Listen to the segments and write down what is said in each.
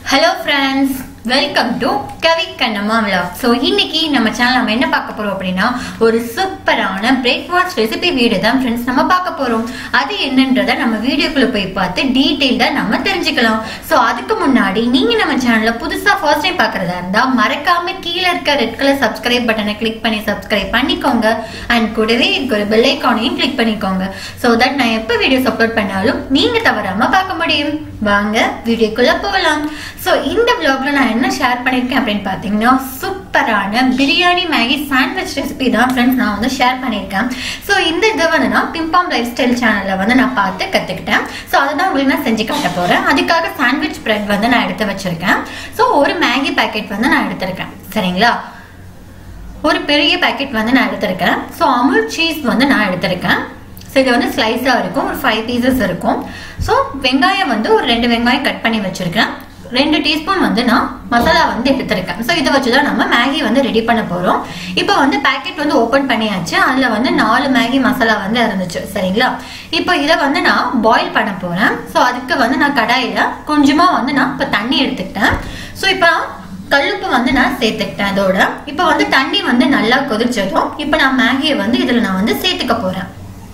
hello friends welcome to Kavi Kannamma vlog so இன்னைக்கு நம்ம channel நம்ம என்ன பார்க்க போறோம் அப்படின்னா ஒரு சூப்பரான பிரேக்ஃபாஸ்ட் ரெசிபி வீடியோ தான் ஃப்ரெண்ட்ஸ் நம்ம பார்க்க போறோம் அது என்னன்றதை நம்ம வீடியோக்குள்ள போய் பார்த்து டீட்டெயில்டாக நம்ம தெரிஞ்சுக்கலாம் ஸோ அதுக்கு முன்னாடி நீங்க நம்ம சேனல்ல புதுசா ஃபர்ஸ்ட் டைம் பார்க்கறதா இருந்தா மறக்காம கீழே இருக்க ரெட் கலர் சப்ஸ்கிரைப் பட்டனை கிளிக் பண்ணி சப்ஸ்கிரைப் பண்ணிக்கோங்க அண்ட் கூடவே இதுக்கு ஒரு பெல் ஐக்கானையும் கிளிக் பண்ணிக்கோங்க ஸோ தட் நான் எப்போ வீடியோஸ் அப்லோட் பண்ணாலும் நீங்க தவறாம பார்க்க முடியும் வாங்க வீடியோக்குள்ள போகலாம் ஸோ இந்த vlogல நான் என்ன ஷேர் பண்ணியிருக்கேன் அப்படின்னு பார்த்தீங்கன்னா சூப்பரான பிரியாணி மேகி சாண்ட்விச் ரெசிபி தான் ஃப்ரெண்ட்ஸ் நான் வந்து ஷேர் பண்ணியிருக்கேன் ஸோ இந்த இதை வந்து நான் பிம்பாம் லைஃப் ஸ்டைல் சேனலில் வந்து நான் பார்த்து கற்றுக்கிட்டேன் ஸோ அதை தான் உங்களுக்கு நான் செஞ்சு காட்ட போகிறேன் அதுக்காக சாண்ட்விச் பிரெட் வந்து நான் எடுத்து வச்சிருக்கேன் ஸோ ஒரு மேகி பேக்கெட் வந்து நான் எடுத்திருக்கேன் சரிங்களா ஒரு பெரிய பேக்கெட் வந்து நான் எடுத்திருக்கேன் ஸோ அமுல் சீஸ் வந்து நான் எடுத்திருக்கேன் ஸோ இது வந்து ஸ்லைஸாக இருக்கும் ஒரு ஃபைவ் பீசஸ் இருக்கும் ஸோ வெங்காயம் வந்து ஒரு ரெண்டு வெங்காயம் கட் பண்ணி வச்சிருக்கேன் ரெண்டு டீஸ்பூன் வந்து நான் மசாலா வந்து எடுத்திருக்கேன் ஸோ இதை வச்சு தான் நம்ம மேகி வந்து ரெடி பண்ண போகிறோம் இப்போ வந்து பேக்கெட் வந்து ஓப்பன் பண்ணியாச்சு அதில் வந்து நாலு மேகி மசாலா வந்து இருந்துச்சு சரிங்களா இப்போ இதை வந்து நான் பாயில் பண்ண போகிறேன் ஸோ அதுக்கு வந்து நான் கடாயில் கொஞ்சமாக வந்து நான் இப்போ தண்ணி எடுத்துக்கிட்டேன் ஸோ இப்போ கல்லுப்பு வந்து நான் சேர்த்துக்கிட்டேன் அதோட இப்போ வந்து தண்ணி வந்து நல்லா கொதிச்சதும் இப்போ நான் மேகியை வந்து இதில் நான் வந்து சேர்த்துக்க போகிறேன்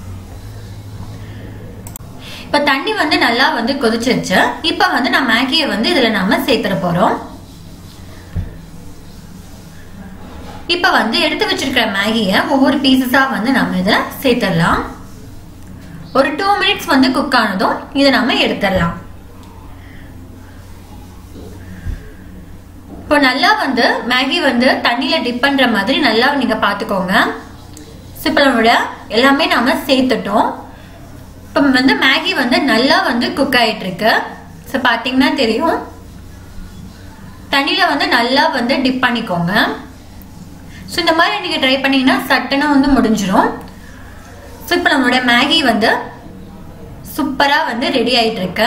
இப்போ தண்ணி வந்து நல்லா வந்து கொதிச்சிருச்சு இப்போ வந்து நான் மேகியை வந்து இதில் நாம சேர்த்துட போகிறோம் இப்போ வந்து எடுத்து வச்சிருக்கிற மேகியை ஒவ்வொரு பீசஸாக வந்து நம்ம இதில் சேர்த்துடலாம் ஒரு டூ மினிட்ஸ் வந்து குக் ஆனதும் இதை நம்ம எடுத்துடலாம் இப்போ நல்லா வந்து மேகி வந்து தண்ணியில டிப் பண்ற மாதிரி நல்லா நீங்க பாத்துக்கோங்க ஸோ இப்போ நம்மளோட எல்லாமே நாம சேர்த்துட்டோம் இப்போ வந்து மேகி வந்து நல்லா வந்து குக் ஆயிட்டு இருக்கு ஸோ பார்த்தீங்கன்னா தெரியும் தண்ணியில வந்து நல்லா வந்து டிப் பண்ணிக்கோங்க ஸோ இந்த மாதிரி நீங்க ட்ரை பண்ணீங்கன்னா சட்டுன்னு வந்து முடிஞ்சிடும் ஸோ இப்போ நம்மளோட மேகி வந்து சூப்பரா வந்து ரெடி ஆயிட்டு இருக்கு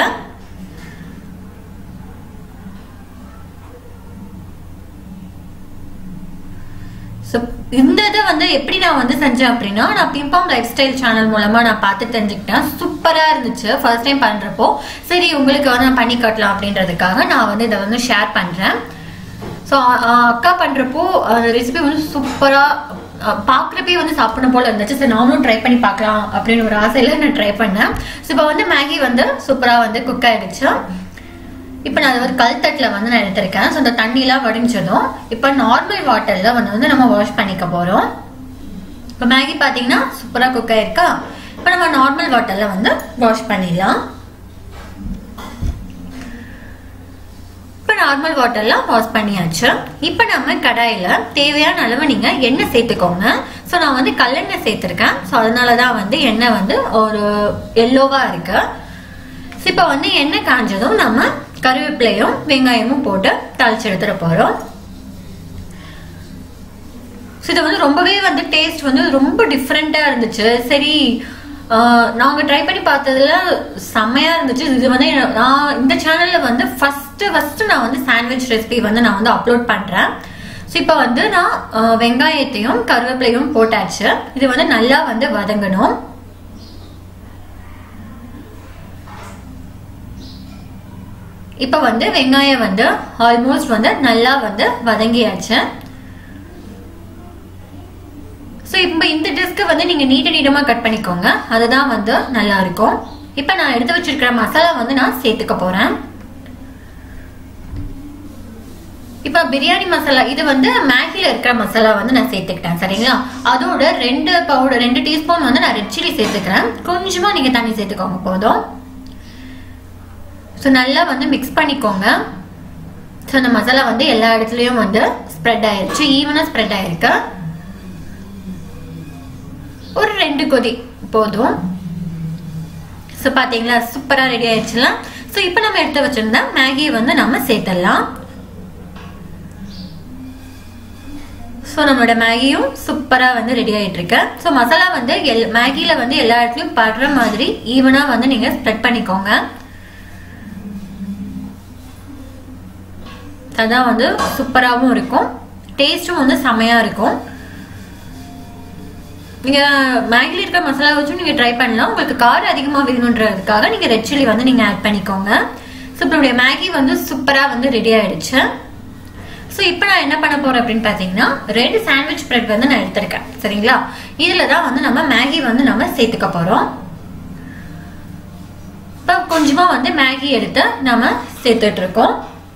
ஸோ இந்த இதை வந்து எப்படி நான் வந்து செஞ்சேன் அப்படின்னா நான் பிம்பாம் லைஃப் ஸ்டைல் சேனல் மூலமா நான் பார்த்து தெரிஞ்சுக்கிட்டேன் சூப்பரா இருந்துச்சு ஃபர்ஸ்ட் டைம் பண்றப்போ சரி உங்களுக்கு வந்து நான் பண்ணி காட்டலாம் அப்படின்றதுக்காக நான் வந்து இதை வந்து ஷேர் பண்றேன் ஸோ அக்கா பண்றப்போ ரெசிபி வந்து சூப்பரா பார்க்குறப்பே வந்து சாப்பிடணும் போல இருந்துச்சு சரி நானும் ட்ரை பண்ணி பார்க்கலாம் அப்படின்னு ஒரு ஆசையில நான் ட்ரை பண்ணேன் ஸோ இப்போ வந்து மேகி வந்து சூப்பராக வந்து குக் ஆயிடுச்சு இப்போ நான் ஒரு கல் தட்டில் வந்து நான் எடுத்திருக்கேன் ஸோ அந்த தண்ணியெலாம் வடிஞ்சதும் இப்போ நார்மல் வாட்டரில் வந்து வந்து நம்ம வாஷ் பண்ணிக்க போகிறோம் இப்போ மேகி பார்த்தீங்கன்னா சூப்பராக குக் ஆயிருக்கா இப்போ நம்ம நார்மல் வாட்டரில் வந்து வாஷ் பண்ணிடலாம் இப்போ நார்மல் வாட்டரில் வாஷ் பண்ணியாச்சு இப்போ நம்ம கடாயில் தேவையான அளவு நீங்கள் எண்ணெய் சேர்த்துக்கோங்க ஸோ நான் வந்து கல்லெண்ணெய் சேர்த்துருக்கேன் ஸோ அதனால தான் வந்து எண்ணெய் வந்து ஒரு எல்லோவாக இருக்கு ஸோ இப்போ வந்து எண்ணெய் காஞ்சதும் நம்ம கருவேப்பிலையும் வெங்காயமும் போட்டு தாளிச்சு எடுத்துட போறோம் இது வந்து ரொம்பவே வந்து டேஸ்ட் வந்து ரொம்ப டிஃப்ரெண்டா இருந்துச்சு சரி நாங்க ட்ரை பண்ணி பார்த்ததுல செம்மையா இருந்துச்சு இது வந்து நான் இந்த சேனல்ல வந்து ஃபர்ஸ்ட் ஃபர்ஸ்ட் நான் வந்து சாண்ட்விச் ரெசிபி வந்து நான் வந்து அப்லோட் பண்றேன் ஸோ இப்போ வந்து நான் வெங்காயத்தையும் கருவேப்பிலையும் போட்டாச்சு இது வந்து நல்லா வந்து வதங்கணும் இப்போ வந்து வெங்காயம் வந்து ஆல்மோஸ்ட் வந்து நல்லா வந்து வதங்கியாச்சு ஸோ இப்போ இந்த டிஸ்க்கு வந்து நீங்கள் நீட்ட நீட்டமாக கட் பண்ணிக்கோங்க அதுதான் வந்து நல்லா இருக்கும் இப்போ நான் எடுத்து வச்சிருக்கிற மசாலா வந்து நான் சேர்த்துக்க போகிறேன் இப்போ பிரியாணி மசாலா இது வந்து மேகியில் இருக்கிற மசாலா வந்து நான் சேர்த்துக்கிட்டேன் சரிங்களா அதோட ரெண்டு பவுடர் ரெண்டு டீஸ்பூன் வந்து நான் ரெட் சில்லி சேர்த்துக்கிறேன் கொஞ்சமாக நீங்கள் தண்ணி சேர்த்துக்கோங்க போதும் ஸோ நல்லா வந்து மிக்ஸ் பண்ணிக்கோங்க ஸோ அந்த மசாலா வந்து எல்லா இடத்துலையும் வந்து ஸ்ப்ரெட் ஆயிருச்சு ஈவனாக ஸ்ப்ரெட் ஆயிருக்கு ஒரு ரெண்டு கொதி போதும் ஸோ பார்த்தீங்களா சூப்பராக ரெடி ஆயிடுச்சுலாம் ஸோ இப்போ நம்ம எடுத்து வச்சிருந்தா மேகியை வந்து நம்ம சேர்த்துடலாம் ஸோ நம்மளோட மேகியும் சூப்பராக வந்து ரெடி ஆகிட்டு இருக்கு ஸோ மசாலா வந்து எல் மேகியில் வந்து எல்லா இடத்துலையும் படுற மாதிரி ஈவனாக வந்து நீங்கள் ஸ்ப்ரெட் பண்ணிக்கோங்க அதான் வந்து சூப்பராகவும் இருக்கும் டேஸ்ட்டும் வந்து செமையாக இருக்கும் நீங்கள் மேகியில் இருக்க மசாலா வச்சும் நீங்கள் ட்ரை பண்ணலாம் உங்களுக்கு காரம் அதிகமாக வேணுன்றதுக்காக நீங்கள் ரெட் சில்லி வந்து நீங்கள் ஆட் பண்ணிக்கோங்க ஸோ இப்போ மேகி வந்து சூப்பராக வந்து ரெடி ஆயிடுச்சு ஸோ இப்போ நான் என்ன பண்ண போறேன் அப்படின்னு பார்த்தீங்கன்னா ரெண்டு சாண்ட்விச் பிரெட் வந்து நான் எடுத்திருக்கேன் சரிங்களா இதில் தான் வந்து நம்ம மேகி வந்து நம்ம சேர்த்துக்க போகிறோம் இப்போ கொஞ்சமாக வந்து மேகி எடுத்து நம்ம சேர்த்துட்டு இருக்கோம்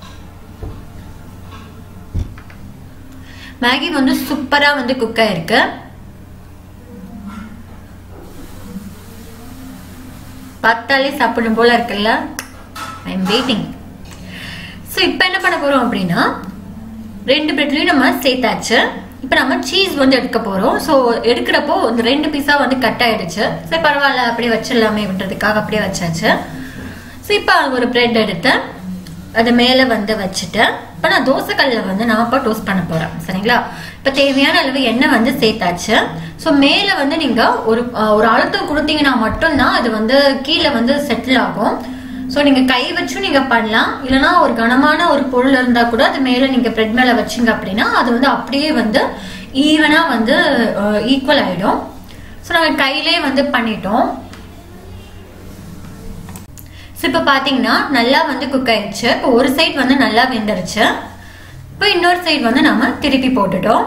மேகி வந்து சூப்பராக வந்து குக் ஆயிருக்கு பார்த்தாலே சாப்பிடும் போல இருக்குல்ல ஐ எம் வெயிட்டிங் ஸோ இப்போ என்ன பண்ண போறோம் அப்படின்னா ரெண்டு பிரெட்லையும் நம்ம சேர்த்தாச்சு இப்போ நம்ம சீஸ் வந்து எடுக்க போறோம் ஸோ எடுக்கிறப்போ இந்த ரெண்டு பீஸா வந்து கட் ஆயிடுச்சு சரி பரவாயில்ல அப்படியே வச்சிடலாமே அப்படின்றதுக்காக அப்படியே வச்சாச்சு ஸோ இப்போ ஒரு பிரெட் எடுத்து அது மேலே வந்து வச்சுட்டு இப்போ நான் தோசைக்கல்ல வந்து நான் இப்போ டோஸ்ட் பண்ண போறேன் சரிங்களா இப்போ தேவையான அளவு எண்ணெய் வந்து சேர்த்தாச்சு ஸோ மேலே வந்து நீங்க ஒரு அஹ், ஒரு அழுத்தம் கொடுத்தீங்கன்னா மட்டும்தான் அது வந்து கீழே வந்து செட்டில் ஆகும் ஸோ நீங்க கை வச்சும் நீங்க பண்ணலாம் இல்லைன்னா ஒரு கனமான ஒரு பொருள் இருந்தா கூட அது மேல நீங்க பிரெட் மேல வச்சீங்க அப்படின்னா அது வந்து அப்படியே வந்து ஈவனா வந்து ஈக்குவல் ஆயிடும் ஸோ நாங்கள் கையிலே வந்து பண்ணிட்டோம் ஸோ இப்போ பார்த்தீங்கன்னா நல்லா வந்து குக் ஆயிடுச்சு இப்போ ஒரு சைடு வந்து நல்லா வெந்துருச்சு இப்போ இன்னொரு சைடு வந்து நம்ம திருப்பி போட்டுட்டோம்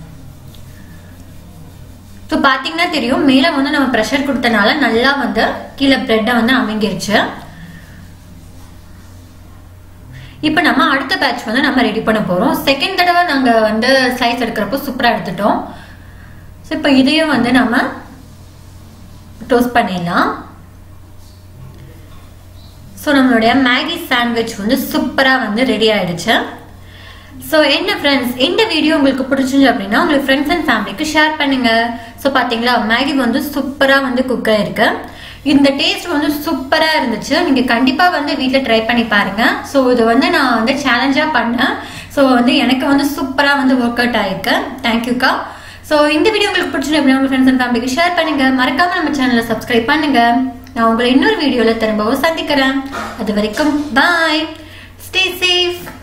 ஸோ பார்த்தீங்கன்னா தெரியும் மேலே வந்து நம்ம ப்ரெஷர் கொடுத்தனால நல்லா வந்து கீழே பிரெட்டை வந்து அமைங்கிருச்சு இப்போ நம்ம அடுத்த பேட்ச் வந்து நம்ம ரெடி பண்ண போறோம் செகண்ட் தடவை நாங்க வந்து ஸ்லைஸ் எடுக்கிறப்போ சூப்பரா எடுத்துட்டோம் ஸோ இப்போ இதையும் வந்து நம்ம டோஸ்ட் பண்ணிடலாம் ஸோ நம்மளுடைய மேகி சாண்ட்விச் வந்து சூப்பராக வந்து ரெடி ஆயிடுச்சு ஸோ என்ன ஃப்ரெண்ட்ஸ் இந்த வீடியோ உங்களுக்கு பிடிச்சிருந்து அப்படின்னா உங்களுக்கு ஃப்ரெண்ட்ஸ் அண்ட் ஃபேமிலிக்கு ஷேர் பண்ணுங்க ஸோ பார்த்தீங்களா மேகி வந்து சூப்பராக வந்து குக் ஆயிருக்கு இந்த டேஸ்ட் வந்து சூப்பராக இருந்துச்சு நீங்கள் கண்டிப்பாக வந்து வீட்டில் ட்ரை பண்ணி பாருங்க ஸோ இது வந்து நான் வந்து சேலஞ்சாக பண்ணேன் ஸோ வந்து எனக்கு வந்து சூப்பராக வந்து ஒர்க் அவுட் ஆயிருக்கு தேங்க்யூக்கா ஸோ இந்த வீடியோ உங்களுக்கு பிடிச்சிருந்து அப்படின்னா உங்கள் ஃப்ரெண்ட்ஸ் அண்ட் ஃபேமிலிக்கு ஷேர் பண்ணுங்க மறக்காம நம்ம சேனலை சப்ஸ்கிரைப் பண்ணுங்க நான் உங்களை இன்னொரு வீடியோவில் திரும்பவும் சந்திக்கிறேன் அது வரைக்கும் பாய் ஸ்டே சேஃப்